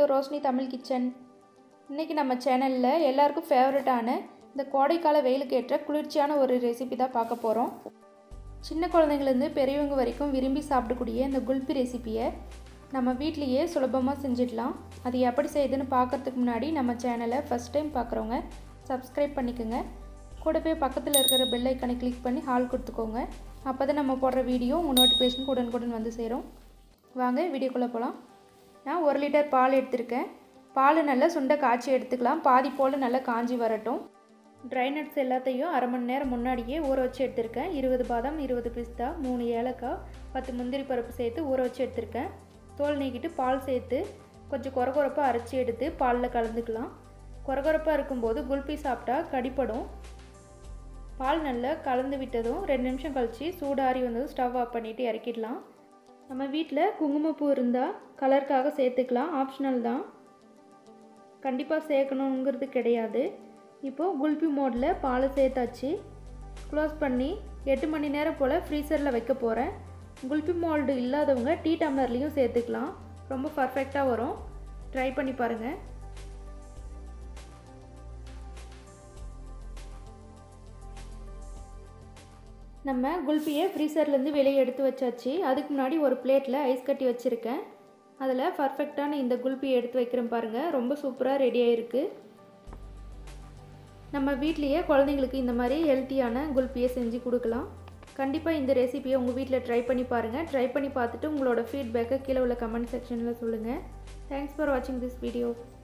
Roshini Tamil kitchen இன்றைக்கி நம்ம சேனலில் எல்லாருக்கும் ஃபேவரட்டான இந்த கோடைக்கால வெயிலுக்கு ஏற்ற குளிர்ச்சியான ஒரு ரெசிபி தான் பார்க்க போகிறோம் சின்ன குழந்தைங்கலேருந்து பெரியவங்க வரைக்கும் விரும்பி சாப்பிடக்கூடிய இந்த குல்பி ரெசிப்பியை நம்ம வீட்லேயே சுலபமாக செஞ்சிடலாம் அது எப்படி செய்யுதுன்னு பார்க்கறதுக்கு முன்னாடி நம்ம சேனலை ஃபஸ்ட் டைம் பார்க்குறவங்க சப்ஸ்கிரைப் பண்ணிக்கோங்க கூடவே பக்கத்தில் இருக்கிற பெல் ஐக்கனை கிளிக் பண்ணி ஹால் கொடுத்துக்கோங்க அப்போ தான் நம்ம போடுற வீடியோ உங்கள் நோட்டிஃபிகேஷன் உடனுக்குடன் வந்து சேரும் வாங்க வீடியோக்குள்ளே போகலாம் நான் ஒரு லிட்டர் பால் எடுத்திருக்கேன் பால் நல்லா சுண்டை காய்ச்சி எடுத்துக்கலாம் பாதி போல் நல்லா காஞ்சி வரட்டும் ட்ரை நட்ஸ் எல்லாத்தையும் அரை மணி நேரம் முன்னாடியே ஊற வச்சு எடுத்திருக்கேன் இருபது பாதாம் இருபது பிஸ்தா மூணு ஏலக்காய் பத்து முந்திரி பருப்பு சேர்த்து ஊற வச்சு எடுத்திருக்கேன் தோல் நீக்கிட்டு பால் சேர்த்து கொஞ்சம் கொரகொரப்பாக அரைச்சி எடுத்து பாலில் கலந்துக்கலாம் கொரகொரப்பாக இருக்கும்போது குல்பி சாப்பிட்டா கடிப்படும் பால் நல்லா கலந்து விட்டதும் ரெண்டு நிமிஷம் கழித்து சூடாரி வந்ததும் ஸ்டவ் ஆஃப் பண்ணிவிட்டு இறக்கிடலாம் நம்ம வீட்டில் குங்குமப்பூ இருந்தால் கலருக்காக சேர்த்துக்கலாம் ஆப்ஷனல் தான் கண்டிப்பாக சேர்க்கணுங்கிறது கிடையாது இப்போது குல்பி மோடில் பாலை சேர்த்தாச்சு க்ளோஸ் பண்ணி எட்டு மணி நேரம் போல் ஃப்ரீசரில் வைக்க போகிறேன் குல்பி மோல்டு இல்லாதவங்க டீ டம்ளர்லேயும் சேர்த்துக்கலாம் ரொம்ப பர்ஃபெக்டாக வரும் ட்ரை பண்ணி பாருங்கள் நம்ம குல்பியை ஃப்ரீசர்லேருந்து வெளியே எடுத்து வச்சாச்சு அதுக்கு முன்னாடி ஒரு பிளேட்டில் ஐஸ் கட்டி வச்சுருக்கேன் அதில் பர்ஃபெக்டான இந்த குல்பியை எடுத்து வைக்கிறேன் பாருங்கள் ரொம்ப சூப்பராக ரெடி ஆகிருக்கு நம்ம வீட்லேயே குழந்தைங்களுக்கு இந்த மாதிரி ஹெல்த்தியான குல்பியை செஞ்சு கொடுக்கலாம் கண்டிப்பாக இந்த ரெசிபியை உங்கள் வீட்டில் ட்ரை பண்ணி பாருங்கள் ட்ரை பண்ணி பார்த்துட்டு உங்களோட ஃபீட்பேக்கை கீழே உள்ள கமெண்ட் செக்ஷனில் சொல்லுங்கள் தேங்க்ஸ் ஃபார் வாட்சிங் திஸ் வீடியோ